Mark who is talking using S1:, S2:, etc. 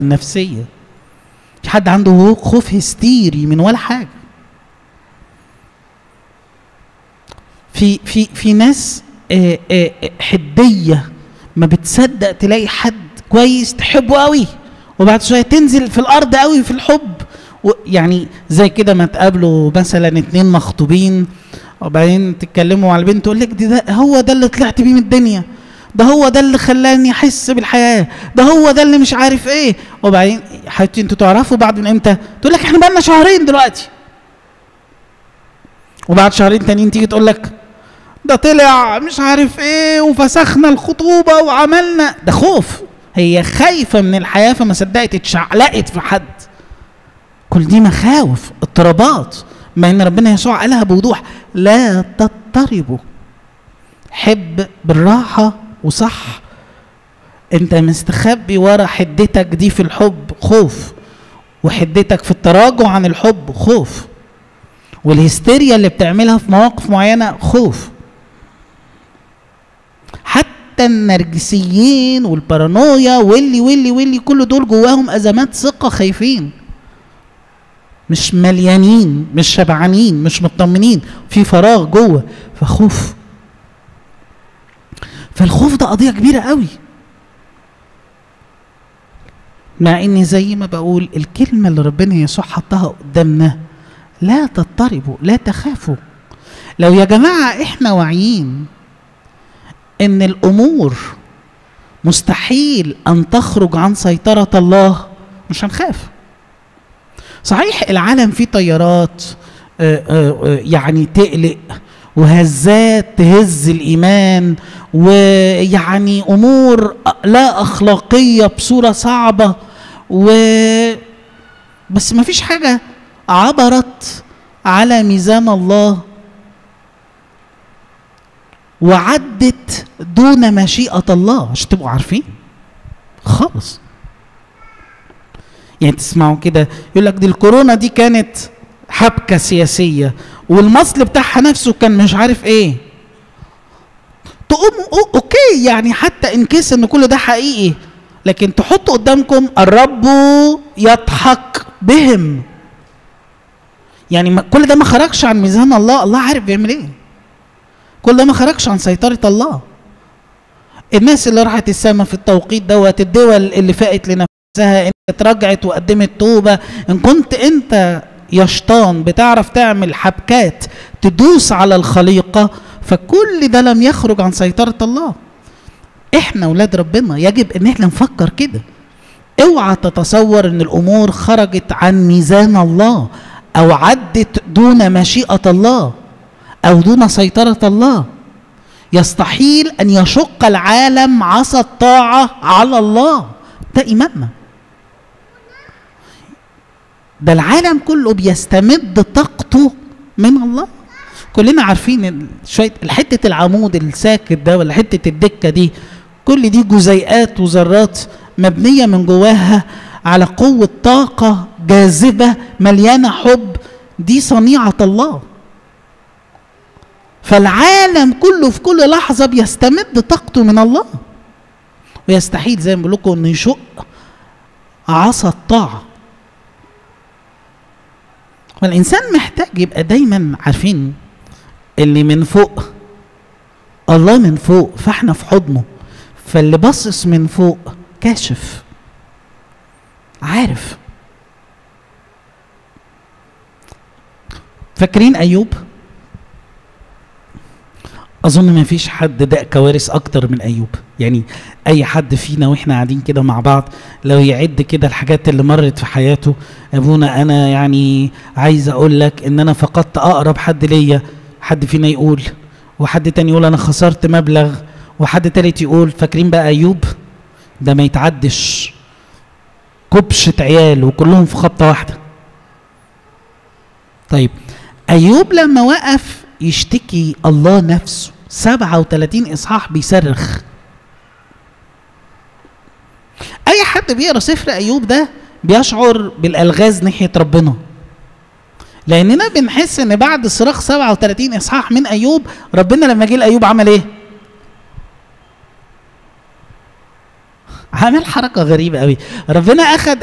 S1: النفسيه في حد عنده خوف هستيري من ولا حاجه في في في ناس آه، آه، آه، حديه ما بتصدق تلاقي حد كويس تحبه قوي وبعد شويه تنزل في الارض قوي في الحب و- يعني زي كده ما تقابلوا مثلا اتنين مخطوبين وبعدين تتكلموا على البنت تقول لك دي ده هو ده اللي طلعت بيه من الدنيا ده هو ده اللي خلاني احس بالحياه ده هو ده اللي مش عارف ايه وبعدين حبيبتي انتوا تعرفوا بعد من امتى تقول لك احنا بقالنا شهرين دلوقتي وبعد شهرين تانيين تيجي تقول لك ده طلع مش عارف ايه وفسخنا الخطوبه وعملنا ده خوف هي خايفه من الحياه فما صدقت اتشعلقت في حد كل دي مخاوف اضطرابات مع ان ربنا يسوع قالها بوضوح لا تضطربوا حب بالراحه وصح انت مستخبي ورا حدتك دي في الحب خوف وحدتك في التراجع عن الحب خوف والهستيريا اللي بتعملها في مواقف معينه خوف حتى النرجسيين والبارانويا واللي واللي واللي كل دول جواهم ازمات ثقه خايفين مش مليانين مش شبعانين مش مطمنين في فراغ جوه فخوف فالخوف ده قضيه كبيره قوي مع اني زي ما بقول الكلمه اللي ربنا يسوع حطها قدامنا لا تضطربوا لا تخافوا لو يا جماعه احنا واعيين ان الامور مستحيل ان تخرج عن سيطره الله مش هنخاف صحيح العالم فيه طيارات آه، آه، آه، يعني تقلق وهزات تهز الايمان ويعني امور لا اخلاقيه بصوره صعبه و بس ما فيش حاجه عبرت على ميزان الله وعدت دون مشيئه الله عشان تبقوا عارفين خالص يعني تسمعوا كده يقول لك دي الكورونا دي كانت حبكه سياسيه والمصل بتاعها نفسه كان مش عارف ايه تقوم أو- اوكي يعني حتى ان كيس ان كل ده حقيقي لكن تحطوا قدامكم الرب يضحك بهم يعني ما كل ده ما خرجش عن ميزان الله الله عارف بيعمل ايه كل ده ما خرجش عن سيطرة الله الناس اللي راحت السما في التوقيت دوت الدول اللي فاقت لنفسها ان اترجعت وقدمت توبة ان كنت انت يا شيطان بتعرف تعمل حبكات تدوس على الخليقة فكل ده لم يخرج عن سيطرة الله احنا ولاد ربنا يجب ان احنا نفكر كده اوعى تتصور ان الامور خرجت عن ميزان الله او عدت دون مشيئة الله او دون سيطرة الله يستحيل ان يشق العالم عصا الطاعة على الله ده ايماننا ده العالم كله بيستمد طاقته من الله كلنا عارفين ال- شويه حته العمود الساكت ده ولا حته الدكه دي كل دي جزيئات وذرات مبنيه من جواها على قوه طاقه جاذبه مليانه حب دي صنيعه الله فالعالم كله في كل لحظه بيستمد طاقته من الله ويستحيل زي ما بقول لكم انه يشق عصا الطاعه والإنسان محتاج يبقى دايما عارفين اللي من فوق الله من فوق فاحنا في حضنه فاللي باصص من فوق كاشف عارف فاكرين أيوب أظن ما فيش حد داق كوارث أكتر من أيوب يعني أي حد فينا وإحنا قاعدين كده مع بعض لو يعد كده الحاجات اللي مرت في حياته أبونا أنا يعني عايز أقول لك إن أنا فقدت أقرب حد ليا حد فينا يقول وحد تاني يقول أنا خسرت مبلغ وحد تالت يقول فاكرين بقى أيوب ده ما يتعدش كبشة عيال وكلهم في خبطة واحدة طيب أيوب لما وقف يشتكي الله نفسه 37 إصحاح بيصرخ أي حد بيقرا سفر أيوب ده بيشعر بالألغاز ناحية ربنا لأننا بنحس إن بعد صراخ 37 إصحاح من أيوب ربنا لما جه لأيوب عمل إيه؟ عامل حركه غريبه قوي ربنا اخذ